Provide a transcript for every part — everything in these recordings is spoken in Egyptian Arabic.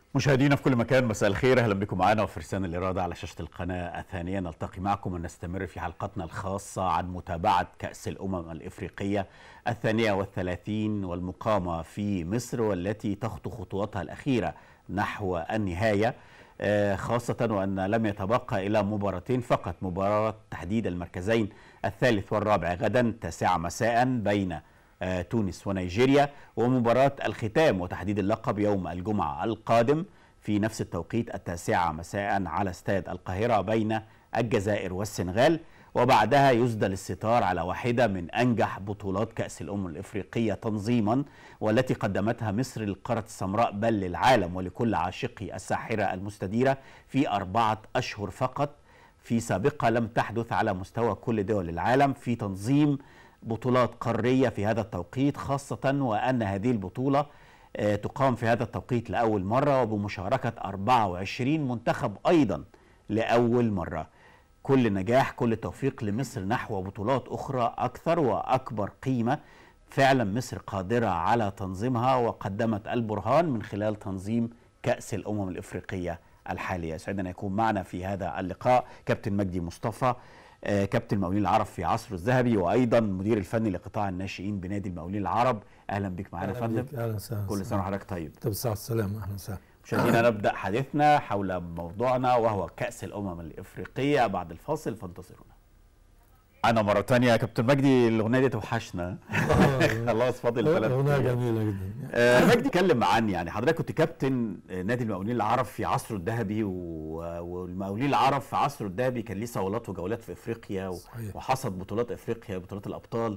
مشاهدينا في كل مكان مساء الخير اهلا بكم معنا وفرسان الاراده على شاشه القناه الثانيه نلتقي معكم ونستمر في حلقتنا الخاصه عن متابعه كاس الامم الافريقيه الثانيه والثلاثين والمقامه في مصر والتي تخطو خطواتها الاخيره نحو النهايه آه، خاصة وأن لم يتبقى إلى مباراتين فقط مباراة تحديد المركزين الثالث والرابع غدا تاسعة مساء بين آه، تونس ونيجيريا ومباراة الختام وتحديد اللقب يوم الجمعة القادم في نفس التوقيت التاسعة مساء على استاد القاهرة بين الجزائر والسنغال وبعدها يسدل الستار على واحدة من أنجح بطولات كأس الأمم الإفريقية تنظيما والتي قدمتها مصر للقارة السمراء بل للعالم ولكل عاشقي الساحرة المستديرة في أربعة أشهر فقط في سابقة لم تحدث على مستوى كل دول العالم في تنظيم بطولات قارية في هذا التوقيت خاصة وأن هذه البطولة آه، تقام في هذا التوقيت لأول مرة وبمشاركة 24 منتخب أيضا لأول مرة كل نجاح كل توفيق لمصر نحو بطولات أخرى أكثر وأكبر قيمة فعلا مصر قادرة على تنظيمها وقدمت البرهان من خلال تنظيم كأس الأمم الإفريقية الحالية سعدنا يكون معنا في هذا اللقاء كابتن مجدي مصطفى آه، كابتن المقاولين العرب في عصره الذهبي وايضا مدير الفني لقطاع الناشئين بنادي المقاولين العرب اهلا بك معنا يا أهلا فندم بك، اهلا وسهلا كل سنه وحضرتك طيب طب الساعة السلامة اهلا وسهلا مشاهدينا نبدا حديثنا حول موضوعنا وهو كاس الامم الافريقيه بعد الفاصل فانتظرونا انا مره تانية يا كابتن مجدي الاغنيه دي توحشنا خلاص فاضل ثلاث أغنية أيام. جميلة جدا آه، مجدي اتكلم عن يعني حضرتك كنت كابتن آه، نادي المقاولين العرب في عصره الذهبي و- والمقاولين العرب في عصره الذهبي كان ليه صولات وجولات في افريقيا و- صحيح. وحصد بطولات افريقيا بطولات الابطال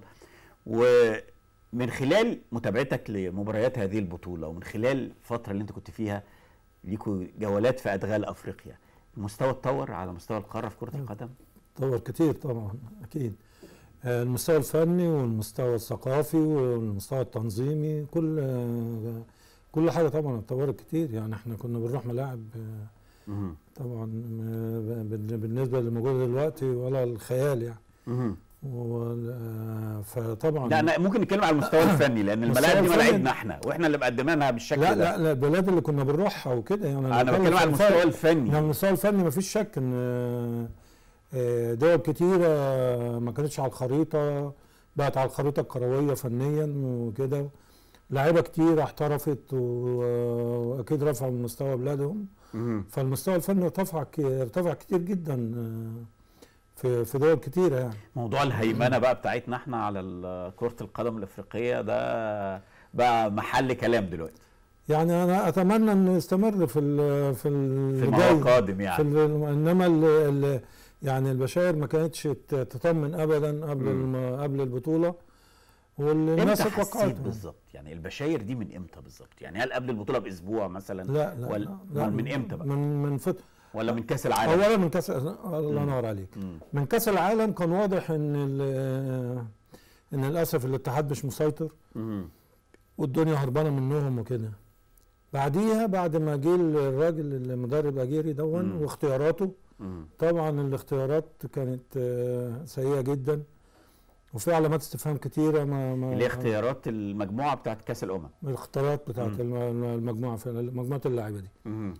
ومن خلال متابعتك لمباريات هذه البطوله ومن خلال الفتره اللي انت كنت فيها ليكوا جولات في ادغال افريقيا المستوى اتطور على مستوى القاره في كره القدم طور كتير طبعا اكيد آه، المستوى الفني والمستوى الثقافي والمستوى التنظيمي كل آه، كل حاجة طبعا اتطورت كتير يعني احنا كنا بنروح ملاعب آه، مهم. طبعا آه، بال- بالنسبة اللي موجودة دلوقتي ولا الخيال يعني مهم. وال- آه، فطبعا لا أنا ممكن نتكلم على المستوى الفني لان المستوى الملاعب دي الفني- ملاعبنا احنا واحنا اللي مقدمينها بالشكل لا ده لا لا البلاد اللي كنا بنروحها وكده يعني انا بتكلم على الفرق- المستوى الفني يعني المستوى الفني مفيش شك ان آه، آه، دول كتيرة ما كانتش على الخريطة بقت على الخريطة الكروية فنيا وكده لعيبة كتير احترفت و- واكيد رفعوا من مستوى بلادهم مهم. فالمستوى الفني ارتفع ك- ارتفع كتير جدا آه، في في دول كتيرة يعني موضوع الهيمنه بقى بتاعتنا احنا على ال- كره القدم الافريقيه ده بقى محل كلام دلوقتي يعني انا اتمنى انه يستمر في ال في ال- في الجاي. القادم في يعني ال- انما ال ال يعني البشاير ما كانتش ت- تطمن ابدا قبل مم. الم قبل البطوله والناس امتى حسيت اتوقعت بالظبط يعني البشاير دي من امتى بالظبط يعني هل قبل البطوله باسبوع مثلا لا لا, ولا لا من امتى بقى من من فت... ولا من كاس العالم اولا من كاس الله مم. ينور عليك مم. من كاس العالم كان واضح ان ال- ان للاسف الاتحاد مش مسيطر مم. والدنيا هربانه منهم وكده بعديها بعد ما جه الراجل المدرب اجيري دون مم. واختياراته مم. طبعا الاختيارات كانت آه، سيئه جدا وفي علامات استفهام كتيره ما ما اللي هي اختيارات المجموعه بتاعت كاس الامم الاختيارات بتاعت مم. الم- المجموعه في مجموعه اللاعيبه دي مم.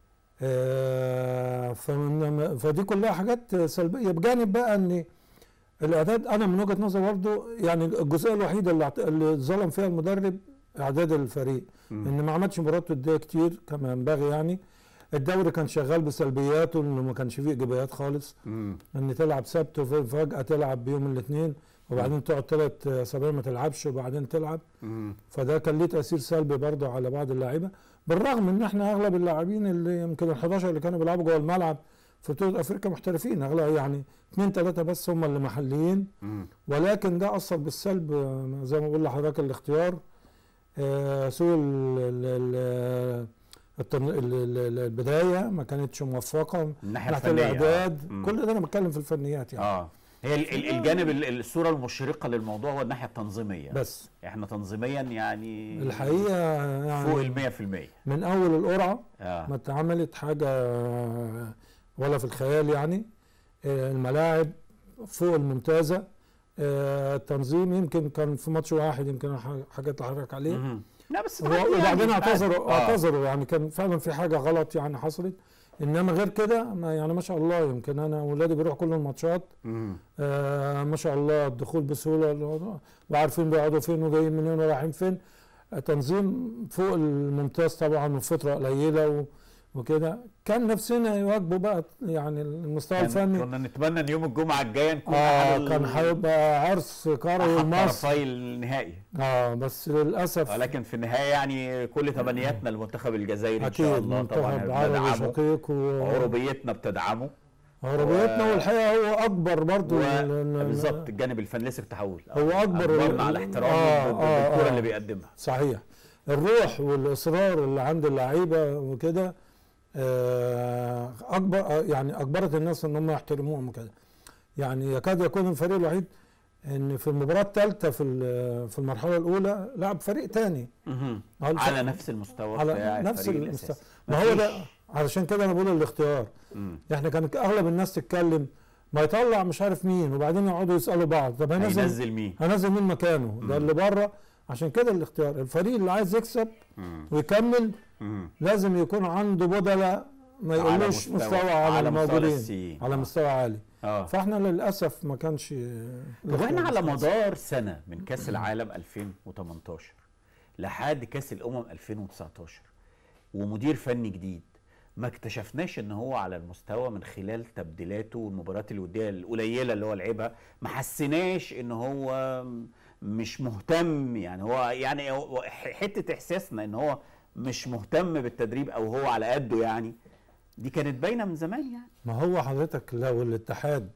آه، فمن فدي كلها حاجات سلبيه بجانب بقى ان الاعداد انا من وجهه نظري برضه يعني الجزئيه الوحيده اللي اعت- اللي ظلم فيها المدرب اعداد الفريق مم. ان ما عملش مباريات وديه كتير كما ينبغي يعني الدوري كان شغال بسلبياته انه ما كانش فيه ايجابيات خالص مم. ان تلعب سبت وفجاه تلعب بيوم الاثنين وبعدين تقعد ثلاث اسابيع ما تلعبش وبعدين تلعب مم. فده كان ليه تاثير سلبي برضه على بعض اللاعيبه بالرغم ان احنا اغلب اللاعبين اللي يمكن ال 11 اللي كانوا بيلعبوا جوه الملعب في بطوله افريقيا محترفين اغلب يعني اثنين ثلاثه بس هم اللي محليين مم. ولكن ده اثر بالسلب آه، زي ما بقول لحضرتك الاختيار آه، سوء ال- ال- ال- التن- ال- ال- ال- البدايه ما كانتش موفقه الناحيه تحت الفنيه الاعداد مم. كل ده انا بتكلم في الفنيات يعني اه هي ال- ال- الجانب ال- الصوره المشرقه للموضوع هو الناحيه التنظيميه بس احنا تنظيميا يعني الحقيقه فوق يعني ال 100% من اول القرعه اه ما اتعملت حاجة ولا في الخيال يعني آه، الملاعب فوق الممتازة آه، التنظيم يمكن كان في ماتش واحد يمكن ح- حاجات اللي حضرتك عليه مهم. لا بس و- تعدي وبعدين يعني اعتذروا آه. اعتذروا يعني كان فعلا في حاجه غلط يعني حصلت انما غير كده ما يعني ما شاء الله يمكن انا اولادي بيروحوا كل الماتشات مم. آه ما شاء الله الدخول بسهوله وعارفين بيقعدوا فين وجايين منين ورايحين فين آه، تنظيم فوق الممتاز طبعا وفتره قليله و- وكده كان نفسنا يواجبوا بقى يعني المستوى كان- الفني كنا نتمنى ان يوم الجمعه الجايه نكون اه أحد ال- كان هيبقى عرس كروي احد مصر طرفي النهائي اه بس للاسف ولكن في النهايه يعني كل تمنياتنا للمنتخب الجزائري ان شاء اكيد الله طبعا منتخب عربي بندعمه شقيق و عربيتنا بتدعمه عربيتنا و- والحقيقه هو اكبر برضو و- ال- ال- بالظبط الجانب الفني لسه كنت هقول هو أكبر ال- اكبرنا على احترامه آه، بال- آه، بالكره آه. اللي بيقدمها صحيح الروح والاصرار اللي عند اللعيبه وكده آه، اكبر آه، يعني اجبرت الناس ان هم يحترموهم وكده يعني يكاد يكون الفريق الوحيد ان في المباراه الثالثه في ال- في المرحله الاولى لعب فريق تاني مهم. على- على نفس المستوى على بتاع نفس الفريق المستوى الأساسي. ما هو ده مفيش. علشان كده انا بقول الاختيار مم. احنا كان اغلب الناس تتكلم ما يطلع مش عارف مين وبعدين يقعدوا يسالوا بعض طب هنزل هينزل مين هنزل مين مكانه ده اللي بره عشان كده الاختيار الفريق اللي عايز يكسب مم. ويكمل مم. لازم يكون عنده بدلاء ما على يقولوش مستوى- مستوى على, على مستوى الموجودين الأساسيين. على مستوى عالي اه فاحنا للاسف ما كانش طب احنا على مدار سنه من كاس العالم 2018 لحد كاس الامم 2019 ومدير فني جديد ما اكتشفناش ان هو على المستوى من خلال تبديلاته والمباريات الوديه القليله اللي هو لعبها ما حسيناش ان هو مش مهتم يعني هو يعني هو حته احساسنا ان هو مش مهتم بالتدريب او هو على قده يعني دي كانت باينه من زمان يعني ما هو حضرتك لو الاتحاد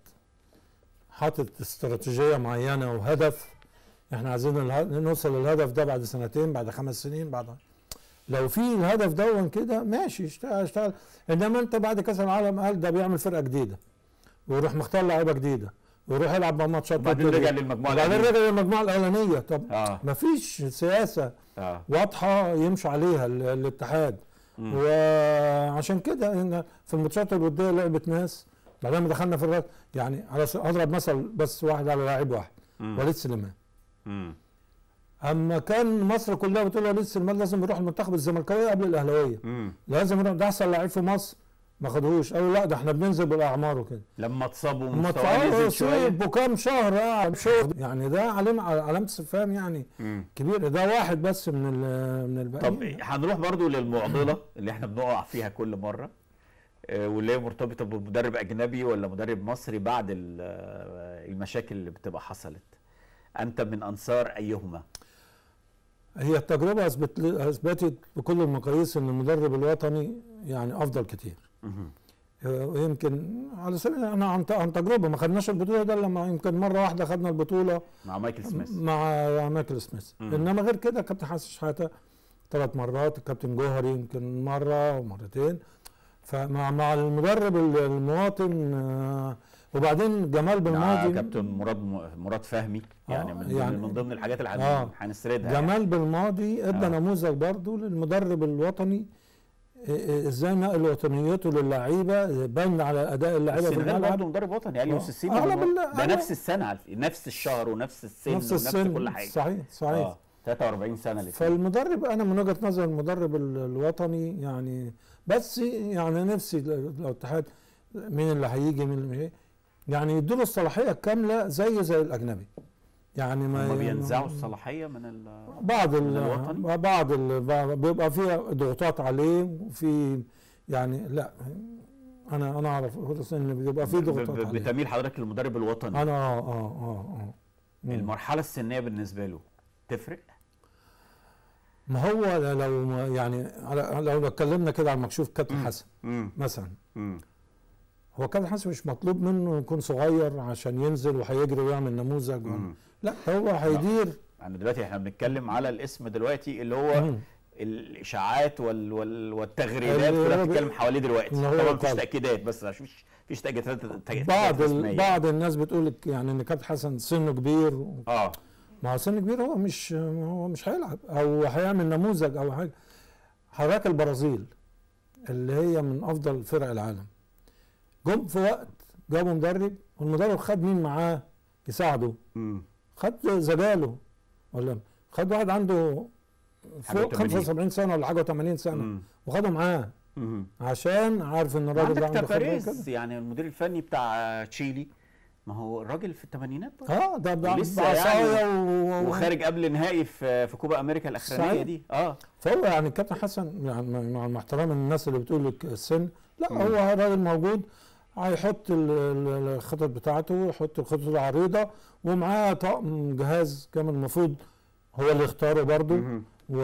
حاطط استراتيجيه معينه وهدف احنا عايزين اله- نوصل للهدف ده بعد سنتين بعد خمس سنين بعد لو في الهدف دون كده ماشي اشتغل اشتغل انما انت بعد كاس العالم قال ده بيعمل فرقه جديده ويروح مختار لعيبه جديده ويروح يلعب مع ماتشات وبعدين ضد رجع دي. للمجموعه وبعدين القديمة. رجع للمجموعه الاولانيه طب اه مفيش سياسه اه واضحه يمشي عليها ال- الاتحاد مم. وعشان كده ان في الماتشات الوديه لعبت ناس بعدين ما دخلنا في الرد يعني على س- اضرب مثل بس واحد على لاعب واحد مم. وليد سليمان مم. اما كان مصر كلها بتقول وليد سليمان لازم يروح المنتخب الزملكاويه قبل الاهلاويه مم. لازم يروح ده احسن لعيب في مصر ما خدوهوش قالوا لا ده احنا بننزل بالاعمار وكده لما اتصابوا اما مستواه نزل شويه تصيب وكام شهر قاعد شهر يعني ده علامه علامه استفهام يعني مم. كبير ده واحد بس من ال- من طب الباقيين هنروح برضو للمعضله اللي احنا بنقع فيها كل مره آه، واللي هي مرتبطه بمدرب اجنبي ولا مدرب مصري بعد ال- آه، المشاكل اللي بتبقى حصلت انت من انصار ايهما هي التجربة أثبت أثبتت بكل المقاييس إن المدرب الوطني يعني أفضل كتير. مهم. آه، ويمكن على سبيل أنا عن عن تجربة ما خدناش البطولة ده لما يمكن مرة واحدة خدنا البطولة مع مايكل سميث مع مايكل سميث مم. إنما غير كده كابتن حسن شحاتة ثلاث مرات الكابتن جوهري يمكن مرة ومرتين فمع مع المدرب ال- المواطن آه، وبعدين جمال مع بالماضي كابتن مراد مراد فهمي يعني آه، من يعني- يعني من ضمن الحاجات اللي هن- آه. هنسردها يعني. جمال بالماضي ادى آه. نموذج برضه للمدرب الوطني إيه إيه ازاي نقل وطنيته للعيبه بان على اداء اللعيبه في السنغال الملعب برضه مدرب وطني اليوس آه. السيسي أغلب ال- ده أغلب- نفس السنه على فكرة، نفس الشهر ونفس السن نفس ونفس السن كل حاجه صحيح صحيح اه 43 سنه الاثنين فالمدرب انا من وجهه نظر المدرب ال- الوطني يعني بس يعني نفسي ل- لو الاتحاد مين اللي هيجي مين اللي مش هيجي، يعني يدوا الصلاحيه الكامله زي زي الاجنبي يعني ما هم ي- بينزعوا الصلاحيه من ال بعض من ال الوطني؟ بعض ال بيبقى فيها ضغوطات عليه وفي يعني لا انا انا اعرف ان بيبقى في ب- ضغوطات ب- عليه بتميل حضرتك للمدرب الوطني انا اه اه اه اه مم. المرحله السنيه بالنسبه له تفرق ما هو لو ما- يعني على- لو اتكلمنا كده على المكشوف كابتن مم. حسن امم مثلا امم هو كابتن حسن مش مطلوب منه يكون صغير عشان ينزل وهيجري ويعمل نموذج و... لا هو هيدير يعني دلوقتي احنا بنتكلم على الاسم دلوقتي اللي هو مم. الاشاعات وال وال والتغريدات اللي كلها هو بتتكلم حواليه دلوقتي اللي هو طبعا مفيش طبعا. تاكيدات بس عشان مفيش مفيش تاكيدات تاكيدات بعض ال... رسمية. بعض الناس بتقول لك يعني ان كابتن حسن سنه كبير و... اه ما هو سن كبير هو مش هو مش هيلعب او هيعمل نموذج او حاجه حضرتك البرازيل اللي هي من افضل فرق العالم جم في وقت جابوا مدرب والمدرب خد مين معاه يساعده امم خد زباله ولا خد واحد عنده حاجة فوق و80. 75 سنه ولا حاجه و80 سنه مم. وخده معاه مم. عشان عارف ان الراجل ده عندك عنده خبره كده تاباريز يعني المدير الفني بتاع تشيلي ما هو الراجل في الثمانينات برضه. اه ده ب- ولسه بعصايه يعني و... و- وخارج قبل نهائي في في كوبا امريكا الاخرانيه صحيح. دي اه فهو يعني الكابتن حسن يعني مع مع احترام الناس اللي بتقول لك السن لا مم. هو راجل موجود هيحط ال- ال- الخطط بتاعته يحط الخطط العريضه ومعاه طقم جهاز كامل المفروض هو اللي يختاره برضه مهم. و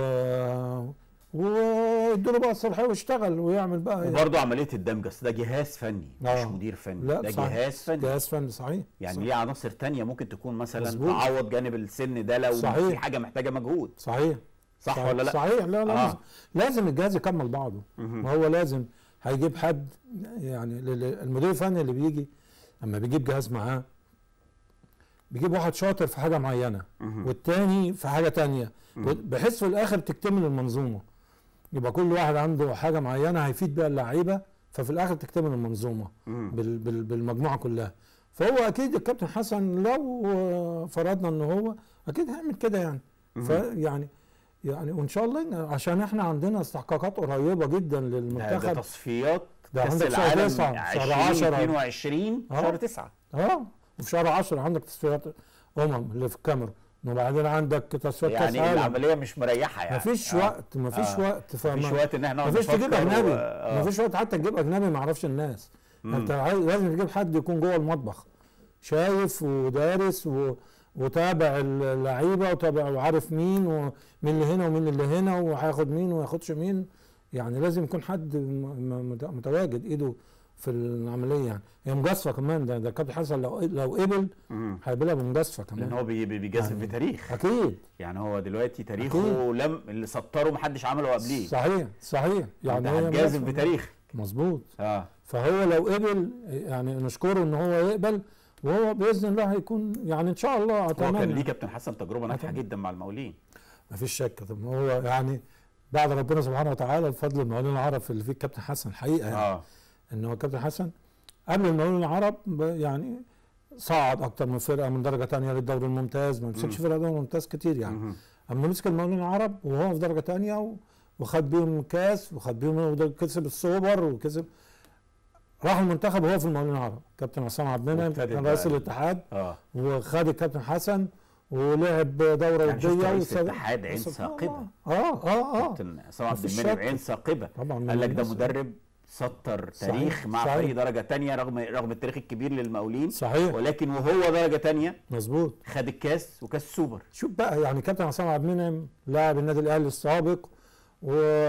وادوا بقى الصلاحيه ويشتغل ويعمل بقى يعني. وبرضه عمليه الدمج اصل ده جهاز فني مش آه. مدير فني لا ده صحيح. جهاز فني جهاز فني صحيح يعني صح- ليه عناصر تانية ممكن تكون مثلا مظبوط. تعوض جانب السن ده لو صحيح. في حاجه محتاجه مجهود صحيح صح ولا لا صحيح لا لا آه. آه. لازم الجهاز يكمل بعضه مهم. ما هو لازم هيجيب حد يعني لل- المدير الفني اللي بيجي اما بيجيب جهاز معاه بيجيب واحد شاطر في حاجه معينه مهم. والتاني في حاجه تانية مم. بحيث في الاخر تكتمل المنظومه يبقى كل واحد عنده حاجه معينه هيفيد بيها اللعيبه ففي الاخر تكتمل المنظومه مهم. بال بال بالمجموعه كلها فهو اكيد الكابتن حسن لو آه، فرضنا ان هو اكيد هيعمل كده يعني مهم. فيعني يعني وان شاء الله إن- عشان احنا عندنا استحقاقات قريبه جدا ده, ده للمنتخب تصفيات ده كاس عندك شهر العالم تسعة، شهر عشرة. 2022 آه. شهر 9 اه وفي شهر 10 عندك تصفيات امم اللي في الكاميرون وبعدين عندك تصفيات كاس يعني عالم العمليه مش مريحه يعني مفيش آه. وقت مفيش آه. وقت فما مفيش وقت ان احنا نقعد مفيش تجيب نفكر اجنبي و- آه. مفيش وقت حتى تجيب اجنبي ما يعرفش الناس مم. انت عايز لازم تجيب حد يكون جوه المطبخ شايف ودارس و... وتابع اللعيبه وتابع وعارف مين ومين اللي هنا ومين اللي هنا وهياخد مين وما ياخدش مين يعني لازم يكون حد م- م- مت- متواجد ايده في العمليه يعني هي مجازفه كمان ده ده كابتن حسن لو لو قبل مم. هيقبلها بمجازفه لان كمان هو بي- بي- بيجازف يعني بتاريخ اكيد يعني هو دلوقتي تاريخه لم اللي سطره محدش عمله قبليه صحيح صحيح يعني يعني هي هتجازف مجازفة. بتاريخ مظبوط اه فهو لو قبل يعني نشكره ان هو يقبل وهو باذن الله هيكون يعني ان شاء الله هو كان ليه اتمنى كابتن حسن تجربه ناجحه أتمنى. جدا مع المقاولين ما فيش شك طب هو يعني بعد ربنا سبحانه وتعالى بفضل المقاولين العرب في اللي فيه الكابتن حسن الحقيقه يعني اه ان هو الكابتن حسن قبل المقاولين العرب ب- يعني صعد اكتر من فرقه من درجه تانية للدوري الممتاز ما مسكش فرقه دوري ممتاز كتير يعني مهم. اما مسك المقاولين العرب وهو في درجه تانية و- وخد بيهم كاس وخد بيهم وكسب السوبر وكسب راح المنتخب وهو في المقاولين العرب كابتن عصام عبد المنعم وابتدت كان بقى رئيس ال- الاتحاد اه وخد الكابتن حسن ولعب دوره يعني شفت وديه رئيس وساب- الاتحاد عين سبحان ثاقبة. الله. اه اه اه كابتن عصام عبد مفيش المنعم شك. عين ثاقبه طبعا قال لك ده الناس- مدرب سطر صحيح، تاريخ مع صحيح. فريق درجه تانية رغم رغم التاريخ الكبير للمقاولين صحيح ولكن وهو درجه تانية مظبوط خد الكاس وكاس سوبر شوف بقى يعني كابتن عصام عبد المنعم لاعب النادي الاهلي السابق و...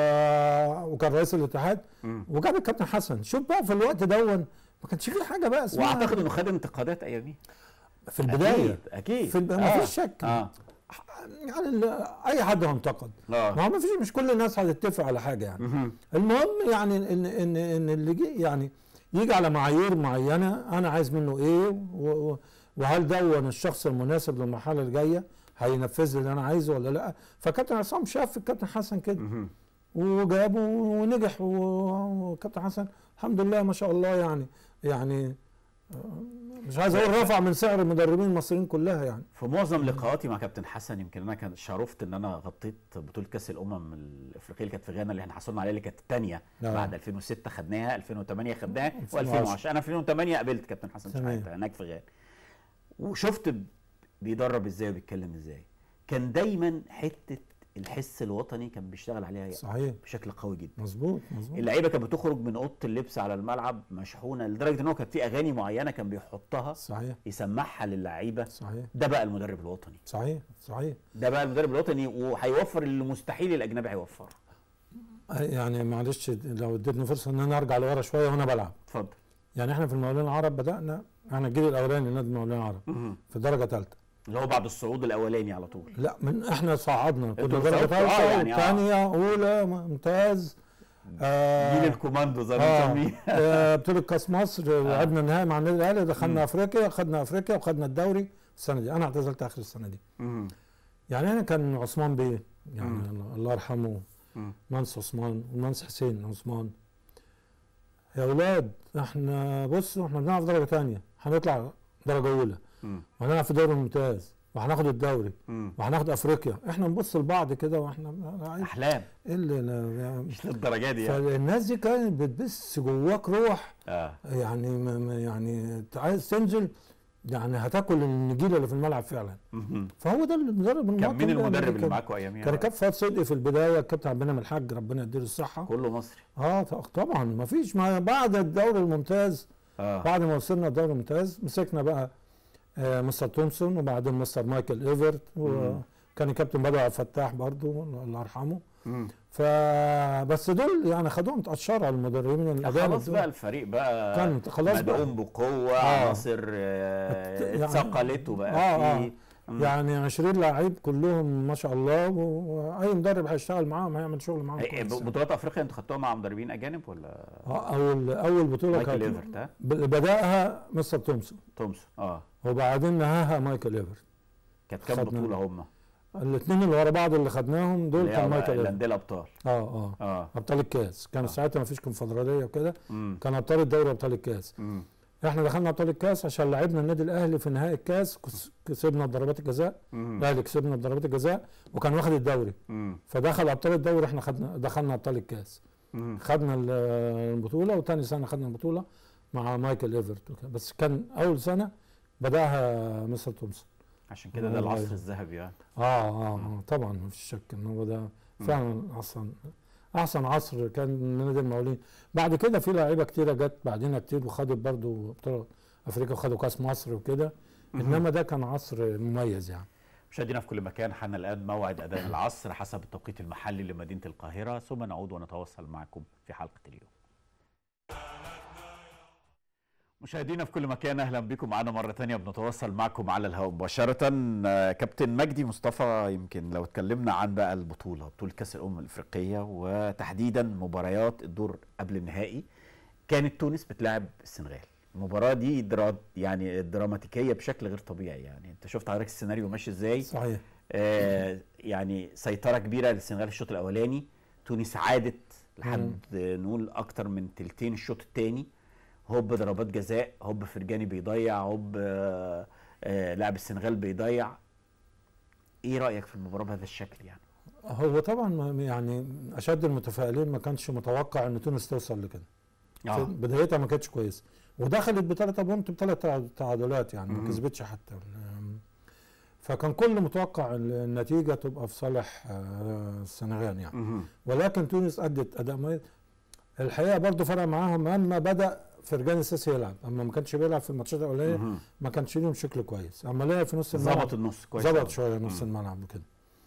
وكان رئيس الاتحاد مم. وجاب الكابتن حسن شوف بقى في الوقت دون ما كانش في حاجه بقى اسمها واعتقد انه خد انتقادات اياميها في البدايه اكيد اكيد في الب... ما فيش شك اه يعني ال- اي حد هينتقد اه ما هو ما فيش مش كل الناس هتتفق على حاجه يعني مهم. المهم يعني ان ان ان اللي جي يعني يجي على معايير معينه انا عايز منه ايه و- و- وهل دون الشخص المناسب للمرحله الجايه هينفذ لي اللي انا عايزه ولا لا فكابتن عصام شاف الكابتن حسن كده مهم. وجابه ونجح و- وكابتن حسن الحمد لله ما شاء الله يعني يعني آه، مش عايز اقول رفع من سعر المدربين المصريين كلها يعني في معظم لقاءاتي مع كابتن حسن يمكن انا كان شرفت ان انا غطيت بطوله كاس الامم الافريقيه اللي كانت في غانا اللي احنا حصلنا عليها اللي كانت الثانيه آه. بعد 2006 خدناها 2008 خدناها 2010. و2010 انا 2008 قابلت كابتن حسن تمام. شحاته هناك في غانا وشفت ب- بيدرب ازاي وبيتكلم ازاي كان دايما حته الحس الوطني كان بيشتغل عليها صحيح بشكل قوي جدا مظبوط مظبوط اللعيبه كانت بتخرج من اوضه اللبس على الملعب مشحونه لدرجه ان هو كانت في اغاني معينه كان بيحطها صحيح يسمعها للعيبه صحيح ده بقى المدرب الوطني صحيح صحيح ده بقى المدرب الوطني وهيوفر اللي مستحيل الاجنبي هيوفره يعني معلش لو اديتني فرصه ان انا ارجع لورا شويه وانا بلعب اتفضل يعني احنا في المقاولين العرب بدانا احنا الجيل الاولاني لنادي المقاولين العرب في درجه ثالثه اللي هو بعد الصعود الاولاني على طول لا من احنا صعدنا كنا انتوا درجه صعدتوا؟ آه، ثالثه يعني آه. ثانيه اولى ممتاز آه جيل الكوماندو زي ما آه بنسميه آه، بطولة كاس مصر لعبنا النهائي مع النادي الاهلي دخلنا افريقيا خدنا افريقيا وخدنا الدوري السنه دي انا اعتزلت اخر السنه دي مم. يعني انا كان عثمان بيه يعني مم. الله- الله يرحمه مم. منس عثمان ومنس حسين عثمان يا اولاد احنا بصوا احنا بنلعب في درجه ثانيه هنطلع درجه اولى مم. وهنلعب في دوري ممتاز وهناخد الدوري مم. وهناخد افريقيا احنا نبص لبعض كده واحنا احلام ايه اللي لا- مش للدرجه دي يعني فالناس دي كانت بتبث جواك روح اه يعني ما ما- يعني انت عايز تنزل يعني هتاكل النجيله اللي في الملعب فعلا مهم. فهو ده المدرب كان المواطن مين اللي المدرب اللي كان- معاكم اياميها كان كابتن فؤاد صدقي في البدايه الكابتن عبد المنعم الحاج ربنا يديله الصحه كله مصري اه ط- طبعا ما فيش ما بعد الدوري الممتاز اه بعد ما وصلنا الدوري الممتاز مسكنا بقى آه مستر تومسون وبعدين مستر مايكل ايفرت وكان الكابتن بدر عبد الفتاح برضو الله يرحمه مم. فبس دول يعني خدوهم اتقشروا على المدربين الاجانب خلاص دول. بقى الفريق بقى كان خلاص بقى. مدعوم بقوه آه. عناصر آه، يعني- اتثقلت وبقى آه، في مم. يعني 20 لعيب كلهم ما شاء الله و- واي مدرب هيشتغل معاهم هيعمل شغل معاهم إيه، كويس يعني. بطولات افريقيا انتوا خدتوها مع مدربين اجانب ولا آه، اول اول بطوله مايكل كانت ايفرت ها ب- بداها مستر تومسون تومسون اه وبعدين نهاها مايكل ايفرت كانت كام خدنا. بطوله هم الاثنين اللي ورا بعض اللي خدناهم دول اللي كان هي مايكل ايفرت الانديه الابطال اه اه اه ابطال الكاس كان آه. ساعتها ما فيش كونفدراليه وكده امم كان ابطال الدوري وابطال الكاس امم احنا دخلنا ابطال الكاس عشان لعبنا النادي الاهلي في نهائي الكاس كس- كسبنا بضربات الجزاء امم الاهلي كسبنا بضربات الجزاء وكان واخد الدوري امم فدخل ابطال الدوري احنا خدنا دخلنا ابطال الكاس امم خدنا ال- البطوله وتاني سنه خدنا البطوله مع مايكل ايفرت وكده. بس كان اول سنه بداها مستر تومسون عشان كده ده والله. العصر الذهبي يعني اه اه, آه طبعا ما فيش شك ان هو ده فعلا احسن احسن عصر كان من نادي المقاولين بعد كده في لعيبه كتيره جت بعدين كتير وخدت برضو بطوله افريقيا وخدوا كاس مصر وكده انما ده كان عصر مميز يعني مشاهدينا في كل مكان حان الان موعد اذان العصر حسب التوقيت المحلي لمدينه القاهره ثم نعود ونتواصل معكم في حلقه اليوم. مشاهدينا في كل مكان اهلا بكم معنا مره ثانيه بنتواصل معكم على الهواء مباشره آه، كابتن مجدي مصطفى يمكن لو اتكلمنا عن بقى البطوله بطوله كاس الامم الافريقيه وتحديدا مباريات الدور قبل النهائي كانت تونس بتلعب السنغال المباراه دي درا يعني دراماتيكيه بشكل غير طبيعي يعني انت شفت حضرتك السيناريو ماشي ازاي صحيح آه يعني سيطره كبيره للسنغال الشوط الاولاني تونس عادت لحد نقول اكتر من تلتين الشوط الثاني هوب ضربات جزاء هوب فرجاني بيضيع هوب آه آه لاعب السنغال بيضيع ايه رايك في المباراه بهذا الشكل يعني هو طبعا ما- يعني اشد المتفائلين ما كانش متوقع ان تونس توصل لكده اه بدايتها ما كانتش كويسه ودخلت بثلاثة بونت بثلاث تعادلات يعني ما مم. كسبتش حتى أم، فكان كل متوقع ال- النتيجه تبقى في صالح آه، السنغال يعني مهم. ولكن تونس ادت اداء مميز الحقيقه برضو فرق معاهم اما بدا فرجاني السيسي يلعب اما ما كانش بيلعب في الماتشات الاولانيه مهم. ما كانش ليهم شكل كويس اما لعب في نص الملعب ظبط النص كويس ظبط أوي. شويه نص مم. الملعب وكده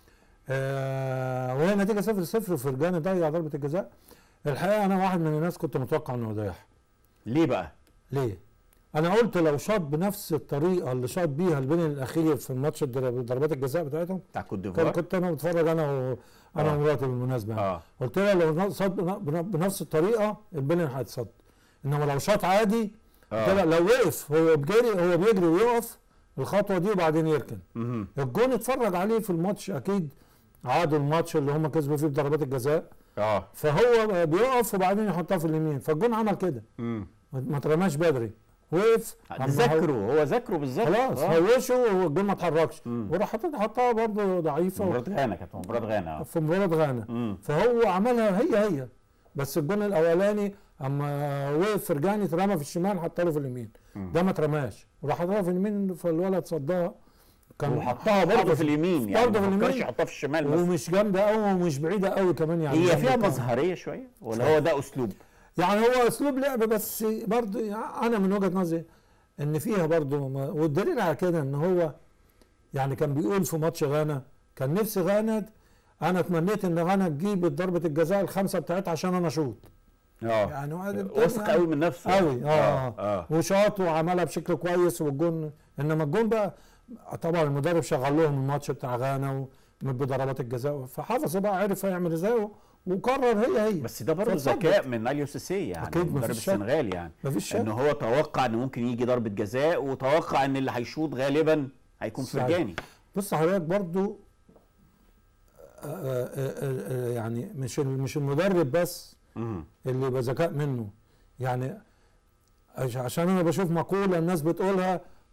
آه وهي نتيجه 0 0 وفرجاني ضيع ضربه الجزاء الحقيقه انا واحد من الناس كنت متوقع انه يضيعها ليه بقى ليه؟ انا قلت لو شاط بنفس الطريقه اللي شاط بيها البين الاخير في الماتش الضرب- ضربات الجزاء بتاعتهم بتاع كوت كان ديفوار كنت انا بتفرج انا و... انا آه. ومراتي بالمناسبه يعني. اه قلت لها لو شاط بن- بن- بنفس الطريقه البين هيتصد انما لو شاط عادي قلت لها اه لو وقف هو بجري هو بيجري ويقف الخطوه دي وبعدين يركن مهم. الجون اتفرج عليه في الماتش اكيد عادوا الماتش اللي هم كسبوا فيه بضربات الجزاء اه فهو بيقف وبعدين يحطها في اليمين فالجون عمل كده مم. ما ما اترماش بدري وقف أما هو- ذاكره هو ذاكره بالظبط خلاص آه. هوشه والجون ما اتحركش مم. وراح حطها حطها برضه ضعيفه مباراة غانا كانت مباراة غانا آه. في مباراه غانا مم. فهو عملها هي هي بس الجون الاولاني اما وقف فرجاني اترمى في الشمال حطها له في اليمين مم. ده ما اترماش وراح حطها في اليمين فالولد صدها وحطها برضه في حافظ- اليمين يعني برضه في ما فكرش اليمين. يحطها في الشمال بس ومش جامده قوي ومش بعيده قوي كمان يعني هي جنب فيها الكاميرا. مظهريه شويه ولا هو ده اسلوب يعني هو اسلوب لعب بس برضه يعني انا من وجهه نظري ان فيها برضه ما- والدليل على كده ان هو يعني كان بيقول في ماتش غانا كان نفسي غانا انا اتمنيت ان غانا تجيب ضربه الجزاء الخمسه بتاعتها عشان انا اشوط اه يعني هو ده- واثق يعني قوي من نفسه قوي اه, اه, آه. آه. وشاط وعملها بشكل كويس والجون انما الجون بقى طبعا المدرب شغل لهم الماتش بتاع غانا و- بضربات الجزاء فحفظ بقى عرف هيعمل ازاي وقرر هي هي بس ده برضه فاتصدت. ذكاء من اليو سيسي يعني أكيد، مدرب مفيش شك. السنغال يعني مفيش شك ان هو توقع ان ممكن يجي ضربه جزاء وتوقع ان اللي هيشوط غالبا هيكون صحيح. فرجاني بص حضرتك برضو آه، آه، آه، آه، يعني مش ال- مش المدرب بس مم. اللي يبقى ذكاء منه يعني عش- عشان انا بشوف مقوله الناس بتقولها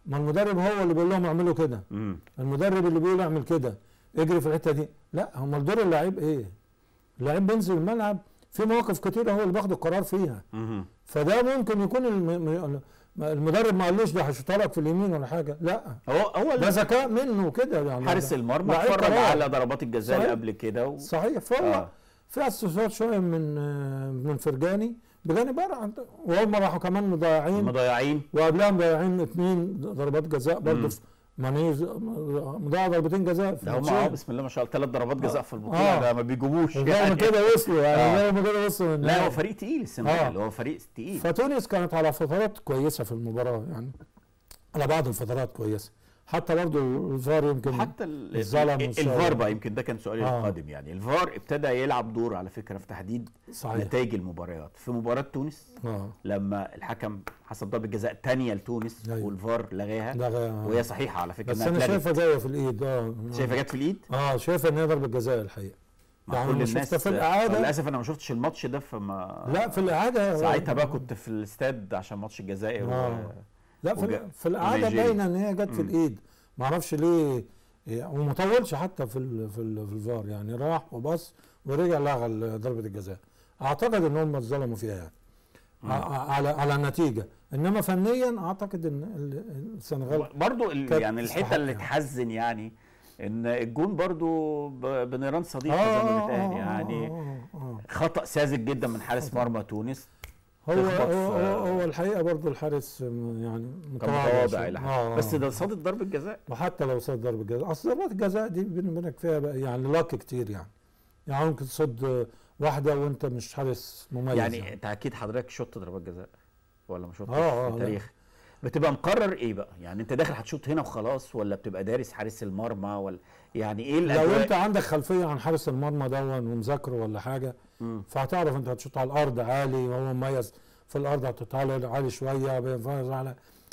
ما المدرب هو اللي بيقول لهم اعملوا كده مم. المدرب اللي بيقول اعمل كده اجري في الحته دي لا هم دور اللعيب ايه اللعيب بينزل الملعب في مواقف كتيره هو اللي بياخد القرار فيها مم. فده ممكن يكون الم... م- المدرب ما قالوش ده هشوطها لك في اليمين ولا حاجه لا هو هو ده ذكاء منه كده يعني حارس ده- المرمى لعيب اتفرج قرار. على ضربات الجزاء اللي صحيح. قبل كده و... صحيح فهو آه. آه. في استفسار شويه من آه، من فرجاني بجانب بقى وهم راحوا كمان مضيعين مضيعين وقبلها مضيعين اثنين ضربات جزاء مم. برضه في مانيز مضيع ضربتين جزاء في ده هم ماتشين. اه بسم الله ما شاء الله ثلاث ضربات جزاء في البطوله آه. ده ما بيجيبوش زي ما يعني كده وصلوا يعني آه. زي ما كده وصلوا لا النهائي. هو فريق تقيل السنغال هو فريق تقيل فتونس كانت على فترات كويسه في المباراه يعني على بعض الفترات كويسه حتى برضه الفار يمكن حتى ال- الظلم ال- والشر. الفار بقى يمكن ده كان سؤالي آه. القادم يعني الفار ابتدى يلعب دور على فكره في تحديد صحيح نتائج المباريات في مباراه تونس اه لما الحكم حسب ضربه جزاء تانية لتونس أيوة. والفار لغاها ده غ- وهي صحيحه على فكره بس انها انا اتلغت. شايفها جايه في الايد اه شايفه جت في الايد اه شايفه ان هي ضربه جزاء الحقيقه مع يعني كل أنا الناس شفتها في الاعاده للاسف انا ما شفتش الماتش ده فما لا في الاعاده ساعتها بقى كنت في الاستاد عشان ماتش الجزائر و... آه. لا في, وجا- في الاعاده ونيجيريا. باينه ان هي جت في مم. الايد ما اعرفش ليه إيه، وما طولش حتى في ال في, ال في الفار يعني راح وبص ورجع لغى ال- ضربه الجزاء اعتقد ان هم اتظلموا فيها يعني مم. ع- على على النتيجه انما فنيا اعتقد ان ال- السنغال برضو ال... كانت يعني الحته تستحق اللي يعني. تحزن يعني ان الجون برضو ب... بنيران صديقه آه، زي ما آه، بيتقال آه، يعني آه، آه. خطا ساذج جدا من حارس مرمى تونس هو تخبط هو, في- هو, هو الحقيقه برضو الحارس م- يعني كان متواضع متواضع شوية. الى حد آه، بس آه. ده صادت ضربه جزاء وحتى لو صد ضربة جزاء اصل ضربات الجزاء دي بيني وبينك فيها بقى يعني لاك كتير يعني يعني ممكن تصد واحده وانت مش حارس مميز يعني انت اكيد حضرتك شوط ضربات جزاء ولا ما شوطش آه، آه، في لا. التاريخ بتبقى مقرر ايه بقى يعني انت داخل هتشوط هنا وخلاص ولا بتبقى دارس حارس المرمى ولا يعني ايه لو الاجواء انت عندك خلفيه عن حارس المرمى دون ومذاكره ولا حاجه مم. فهتعرف انت هتشوط على الارض عالي وهو مميز في الارض هتحطها له عالي شويه بينفرز على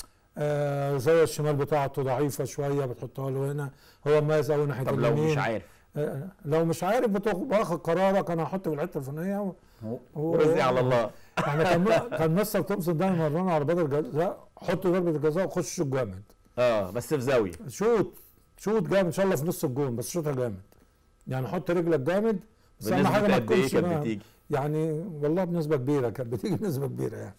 آه زي الشمال بتاعته ضعيفه شويه بتحطها له هنا هو مميز قوي ناحيه طب لو اليمين مش عارف آه لو مش عارف بتاخد باخد قرارك انا هحط في الحته الفلانيه و- هو- ورزقي على الله احنا كان كان مستر تومسون دايما يمرنا على ضربه الجزاء حط ضربه الجزاء وخش شوط جامد اه بس في زاويه شوط شوط جامد ان شاء الله في نص الجون بس شوطها جامد يعني حط رجلك جامد بس اهم حاجه بنسبه ما قد ايه تكونش كانت بقى- بتيجي يعني والله بنسبه كبيره كانت بتيجي بنسبه كبيره يعني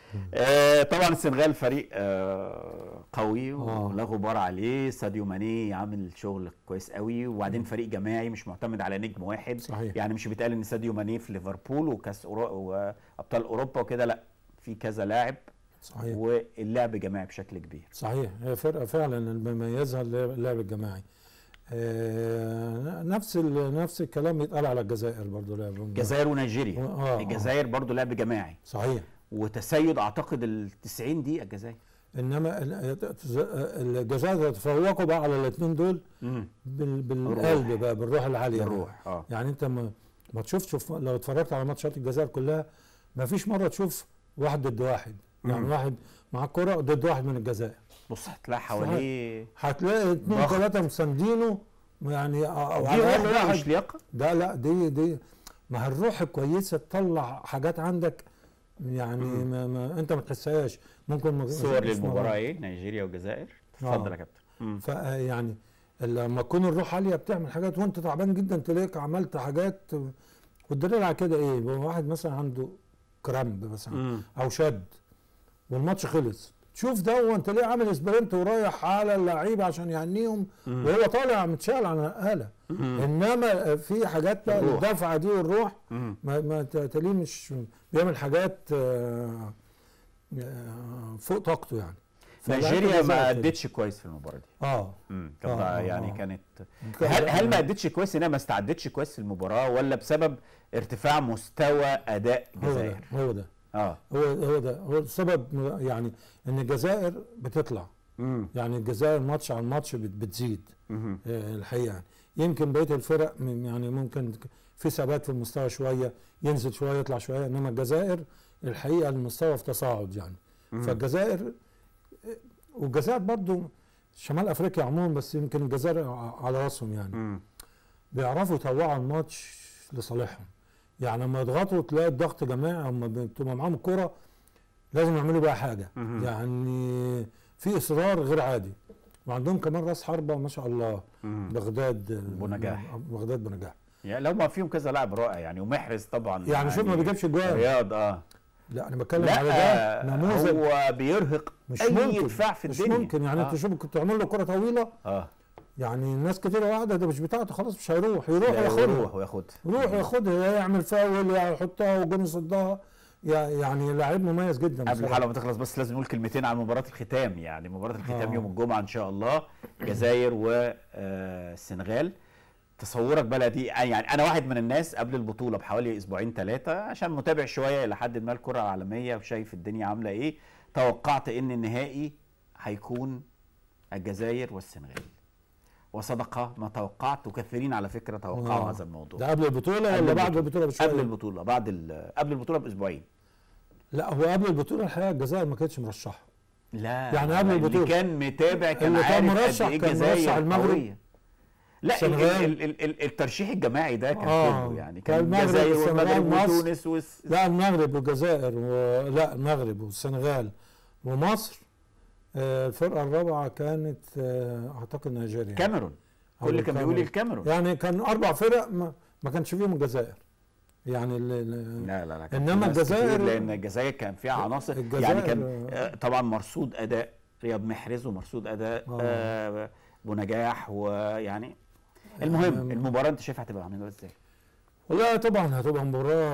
آه طبعا السنغال فريق آه قوي آه. ولا غبار عليه ساديو ماني عامل شغل كويس قوي وبعدين فريق جماعي مش معتمد على نجم واحد صحيح. يعني مش بيتقال ان ساديو ماني في ليفربول وكاس أورو... وابطال اوروبا وكده لا في كذا لاعب صحيح واللعب جماعي بشكل كبير صحيح هي فرقه فعلا اللي بيميزها اللعب اللعب الجماعي آه نفس ال- نفس الكلام يتقال على الجزائر برضه لعب الجزائر ونيجيريا آه، آه. الجزائر برضو لعب جماعي صحيح وتسيد اعتقد ال 90 دقيقه الجزائر انما ال- الجزائر يتفوقوا بقى على الاثنين دول بال- بالقلب بقى بالروح العاليه بقى. الروح اه يعني انت ما ما تشوفش شوف لو اتفرجت على ماتشات الجزائر كلها ما فيش مره تشوف واحد ضد واحد يعني مم. واحد مع الكره ضد واحد من الجزائر بص هتلاقي حواليه هتلاقي اثنين ضغط. ثلاثه مساندينه يعني او دي على روح الاقل بقى مش واحد لياقه ده لا دي دي ما هي الروح الكويسه تطلع حاجات عندك يعني مم. ما ما انت ما تحسهاش ممكن ما صور مش للمباراه موجود. ايه نيجيريا والجزائر آه. اتفضل يا كابتن مم. فيعني لما تكون الروح عاليه بتعمل حاجات وانت تعبان جدا تلاقيك عملت حاجات والدليل على كده ايه هو واحد مثلا عنده كرامب مثلا مم. او شد والماتش خلص تشوف ده وانت ليه عامل سبرنت ورايح على اللعيبه عشان يهنيهم مم. وهو طالع متشال على الآلة مم. انما في حاجات بقى الروح. الدفعه دي والروح مم. ما, ما ت- تلاقيه مش بيعمل حاجات آه، آه، فوق طاقته يعني فلعيبة نيجيريا ما الجزائر كده. ادتش كويس في المباراه دي اه امم طب آه، ده آه، يعني آه. كانت هل هل ما ادتش كويس انها ما استعدتش كويس في المباراه ولا بسبب ارتفاع مستوى اداء هو ده الجزائر هو ده اه هو هو ده هو السبب يعني ان الجزائر بتطلع امم يعني الجزائر ماتش عن ماتش بت- بتزيد مهم. آه، الحقيقه يعني يمكن بقيه الفرق م- يعني ممكن في ثبات في المستوى شويه ينزل شويه يطلع شويه انما الجزائر الحقيقه المستوى في تصاعد يعني مم. فالجزائر والجزائر برضو شمال افريقيا عموما بس يمكن الجزائر ع- على راسهم يعني مم. بيعرفوا يطوعوا الماتش لصالحهم يعني لما يضغطوا تلاقي الضغط جماعي هم بتبقى معاهم الكوره لازم يعملوا بقى حاجه مهم. يعني في اصرار غير عادي وعندهم كمان راس حربه ما شاء الله مم. بغداد بونجاح. بغداد بنجاح يعني لو ما فيهم كذا لاعب رائع يعني ومحرز طبعا يعني شوف ما بيجيبش جوان رياض اه لا انا بتكلم على ده لا نموذج هو بيرهق مش اي ممكن دفاع في مش الدنيا ممكن يعني آه. انت شوف كنت تعمل له كره طويله اه يعني الناس كتير واحده ده مش بتاعته خلاص مش هيروح يروح لا، ياخدها يروح وياخدها يروح ياخدها يعمل فاول يحطها وجون يصدها يع- يعني لاعب مميز جدا قبل بصراحة. الحلقه ما تخلص بس لازم نقول كلمتين عن مباراه الختام يعني مباراه الختام آه. يوم الجمعه ان شاء الله جزائر والسنغال تصورك بقى دي يعني انا واحد من الناس قبل البطوله بحوالي اسبوعين ثلاثه عشان متابع شويه الى حد ما الكره العالميه وشايف الدنيا عامله ايه توقعت ان النهائي هيكون الجزائر والسنغال وصدق ما توقعت وكثيرين على فكره توقعوا آه. هذا الموضوع ده قبل البطوله قبل ولا بعد البطولة. البطوله بشويه قبل البطوله بعد ال- قبل البطوله باسبوعين لا هو قبل البطوله الحقيقه الجزائر ما كانتش مرشحه لا يعني قبل اللي البطولة. كان متابع كان اللي كان عارف مرشح قد ايه كان الجزائر مرشح المغرب. قوية. لا ال السنغال. ال ال ال الترشيح الجماعي ده كان آه. كله يعني كان كان المغرب الجزائر والسنغال والمغرب ومصر. وتونس والس... لا المغرب والجزائر و... لا المغرب والسنغال ومصر آه، الفرقه الرابعه كانت آه، اعتقد نيجيريا كاميرون أو كل كان بيقول الكاميرون. الكاميرون يعني كان اربع فرق ما, ما كانش فيهم الجزائر يعني ال... ال- لا لا لا كان إنما في ناس كتير الجزائر- لان الجزائر كان فيها عناصر الجزائر- يعني كان آه، طبعا مرصود اداء رياض محرز ومرصود اداء آه. آه بونجاح ويعني المهم يعني- المباراه انت شايفها هتبقى عامله ازاي؟ والله طبعا هتبقى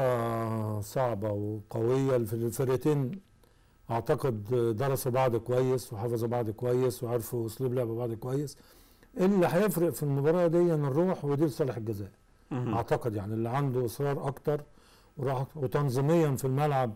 مباراة صعبة وقوية الف- الفرقتين أعتقد درسوا بعض كويس وحفظوا بعض كويس وعرفوا أسلوب لعب بعض كويس اللي هيفرق في المباراة دي إن الروح ودي لصالح الجزائر أعتقد يعني اللي عنده إصرار أكتر وراح وتنظيميا في الملعب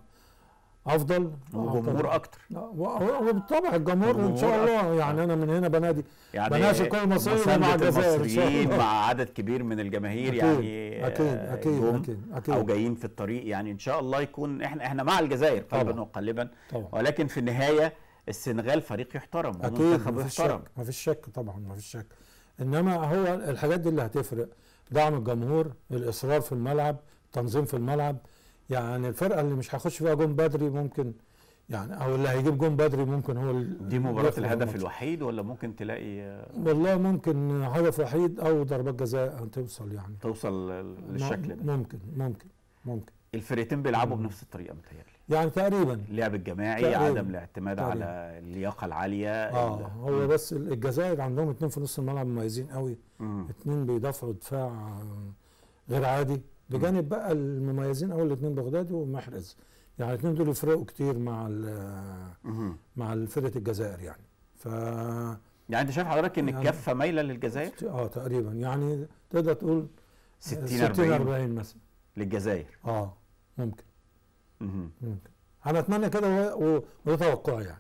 أفضل وجمهور أعتقد. اكتر لا، و- وبالطبع الجمهور إن شاء الجمهور الله يعني أنا من هنا بنادي يعني بلاش الكرة المصرية مساندة مع الجزائر إن شاء المصريين الله. مع عدد كبير من الجماهير أكيد، يعني أكيد آه، أكيد جم أكيد أكيد او جايين في الطريق يعني ان شاء الله يكون احنا احنا مع الجزائر قلبا طبعا. وقالبا طبعا ولكن في النهايه السنغال فريق يحترم اكيد ومنتخب ما فيش يحترم شك ما فيش شك طبعا ما فيش شك انما هو الحاجات دي اللي هتفرق دعم الجمهور الاصرار في الملعب تنظيم في الملعب يعني الفرقه اللي مش هيخش فيها جون بدري ممكن يعني او اللي هيجيب جون بدري ممكن هو ال- دي مباراه يخرج الهدف الماتش. الوحيد ولا ممكن تلاقي آه، والله ممكن هدف وحيد او ضربات جزاء توصل يعني توصل للشكل ده ممكن ممكن ممكن الفرقتين بيلعبوا مم. بنفس الطريقه متهيألي يعني تقريبا اللعب الجماعي تقريباً. عدم الاعتماد تقريباً. على اللياقه العاليه اه ال- هو بس الجزائر عندهم اتنين في نص الملعب مميزين قوي مم. اتنين بيدافعوا دفاع آه، غير عادي بجانب بقى المميزين قوي الاتنين بغداد ومحرز يعني الاتنين دول يفرقوا كتير مع ال- مم. مع فرقه الجزائر يعني ف يعني انت شايف حضرتك ان يعني- الكفه مايله للجزائر اه تقريبا يعني تقدر تقول 60 40 40 مثلا للجزائر اه ممكن مم. ممكن انا اتمنى كده و- و- وده توقعي يعني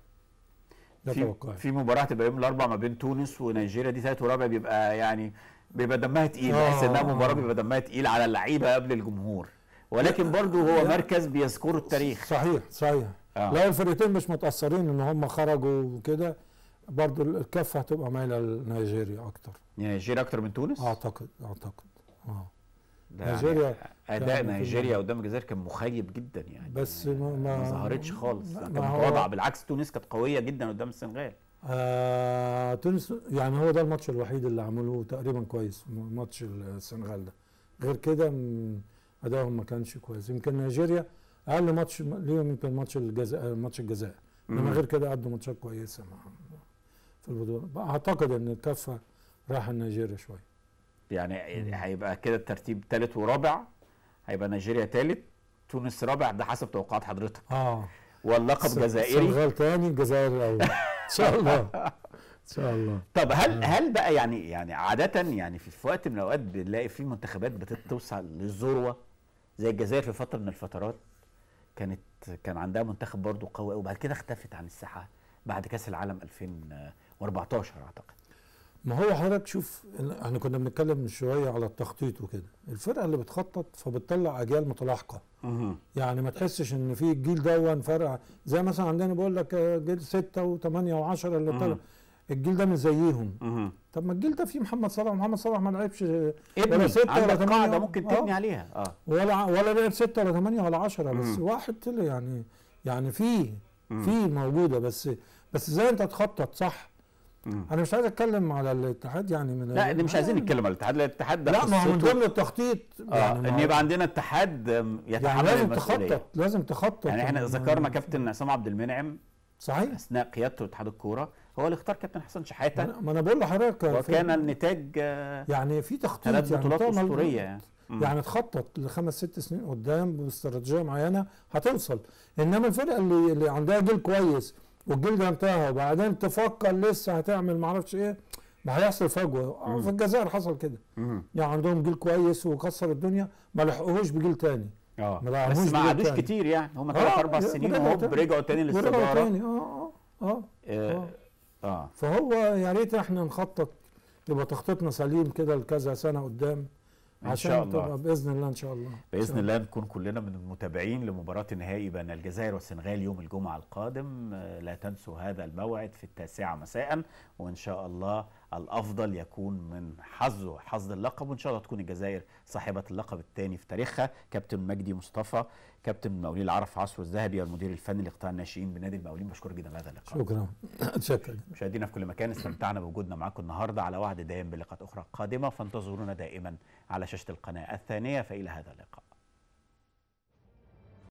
ده في توقعي في مباراه هتبقى يوم الاربعاء ما بين تونس ونيجيريا دي ثالث ورابع بيبقى يعني بيبقى دمها تقيل آه، بحس انها آه. مباراه بيبقى دمها تقيل على اللعيبه قبل الجمهور ولكن برضو هو لا. مركز بيذكره التاريخ صحيح صحيح آه. لو الفرقتين مش متاثرين ان هم خرجوا وكده برضو الكفه هتبقى مايله لنيجيريا اكتر يعني نيجيريا اكتر من تونس اعتقد اعتقد اه ده يعني نيجيريا اداء يعني في نيجيريا الملعب. قدام الجزائر كان مخيب جدا يعني بس ما, ما- ما ما- ظهرتش خالص ما كانت هو- متواضعه بالعكس تونس كانت قويه جدا قدام السنغال آه تونس يعني هو ده الماتش الوحيد اللي عملوه تقريبا كويس م- ماتش السنغال ده غير كده م- ادائهم ما كانش كويس يمكن نيجيريا اقل ماتش م- ليهم يمكن ماتش الجزائر ماتش الجزائر انما مم. غير كده قدوا ماتشات كويسه مع في البطوله اعتقد ان الكفه راح نيجيريا شويه يعني مم. هيبقى كده الترتيب ثالث ورابع هيبقى نيجيريا ثالث تونس رابع ده حسب توقعات حضرتك اه واللقب الس- جزائري السنغال تاني الجزائر الاول ان شاء الله ان شاء الله طب هل آه. هل بقى يعني يعني عادة يعني في في وقت من الاوقات بنلاقي في منتخبات بتوصل للذروة زي الجزائر في فترة من الفترات كانت كان عندها منتخب برضه قوي قوي وبعد كده اختفت عن الساحة بعد كأس العالم 2014 اعتقد ما هو حضرتك شوف احنا كنا بنتكلم من شويه على التخطيط وكده الفرقه اللي بتخطط فبتطلع اجيال متلاحقه يعني ما تحسش ان في الجيل ده فرقه زي مثلا عندنا بقول لك آه، جيل 6 و8 و10 اللي مم. طلع الجيل ده مش زيهم مهم. طب ما الجيل ده فيه محمد صلاح محمد صلاح ما لعبش آه، ابني ستة ولا عندك تمانية. قاعدة ممكن آه. تبني عليها اه ولا ولا لعب 6 ولا 8 ولا 10 بس مم. واحد طلع يعني يعني في في موجوده بس بس ازاي انت تخطط صح مم. انا مش عايز اتكلم على الاتحاد يعني من لا دي مش عايزين نتكلم على الاتحاد لا الاتحاد ده لا ما هو من قصته- ضمن التخطيط اه ما ان هو- يبقى عندنا اتحاد آم، يعني يتحمل لازم المسؤوليه تخطط لازم تخطط يعني احنا ما- ذكرنا كابتن عصام عبد المنعم صحيح اثناء قيادته اتحاد الكوره هو اللي اختار كابتن حسن ما شحاته أنا- ما انا بقول لحضرتك في- وكان النتاج آه، يعني في تخطيط ثلاث يعني بطولات تعمل- اسطوريه يعني مم. يعني تخطط لخمس ست سنين قدام باستراتيجيه معينه هتوصل انما الفرقه اللي, اللي عندها جيل كويس والجيل ده انتهى وبعدين تفكر لسه هتعمل معرفش ايه ما هيحصل فجوه آه، في الجزائر حصل كده مم. يعني عندهم جيل كويس وكسر الدنيا ما لحقوهوش بجيل تاني اه ما بس لعبوش ما بجيل قعدوش تاني. كتير يعني هم آه، ثلاث اربع ورجعوا سنين تاني. وهوب رجعوا تاني ورجعوا للصداره تاني اه اه اه اه اه فهو يا ريت احنا نخطط يبقى تخطيطنا سليم كده لكذا سنه قدام إن عشان شاء الله. تبقى باذن الله ان شاء الله باذن الله نكون كلنا من المتابعين لمباراه النهائي بين الجزائر والسنغال يوم الجمعه القادم آه، لا تنسوا هذا الموعد في التاسعه مساء وان شاء الله الافضل يكون من حظه حظ اللقب وان شاء الله تكون الجزائر صاحبه اللقب الثاني في تاريخها كابتن مجدي مصطفى كابتن مقاولين العرب في عصره الذهبي والمدير الفني لقطاع الناشئين بنادي المقاولين بشكرك جدا على هذا اللقاء شكرا شكرا مشاهدينا في كل مكان استمتعنا بوجودنا معكم النهارده على وعد دائم بلقاءات اخرى قادمه فانتظرونا دائما على شاشه القناه الثانيه فالى هذا اللقاء